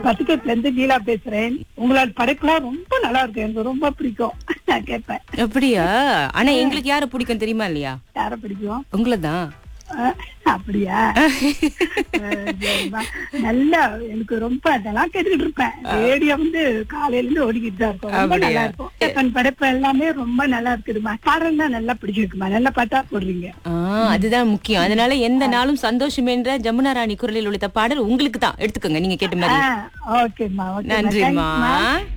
பத்துக்கத்துல இருந்து லீலா பேசுறேன் உங்களோட படைப்புலாம் ரொம்ப நல்லா இருக்கு எனக்கு ரொம்ப பிடிக்கும் நான் கேட்பேன் அப்படியா ஆனா எங்களுக்கு யார பிடிக்கும் தெரியுமா இல்லையா யார பிடிக்கும் உங்களை தான் அஹ், அப்படியா அஹ், சரிம்மா. நல்லா எனக்கு ரொம்ப அதெல்லாம் கேட்டுக்கிட்டு இருப்பேன் ரேடியோ வந்து காலையில இருந்து ஓடிக்கிட்டு தான் இருக்கும் ரொம்ப அப்படியா? நல்லா இருக்கும் கேப்பன் படைப்பு எல்லாமே ரொம்ப நல்லா இருக்குதுமா பாடல் தான் நல்லா பிடிச்சிருக்குமா நல்லா பார்த்தா போடுறீங்க ஆ, அதுதான் முக்கியம் அதனால எந்த நாளும் சந்தோஷம் என்ற ஜமுனா ராணி குரலில் உள்ள பாடல் உங்களுக்கு தான் எடுத்துக்கோங்க நீங்க கேட்ட மாதிரி ஓகேம்மா ஓகே நன்றிம்மா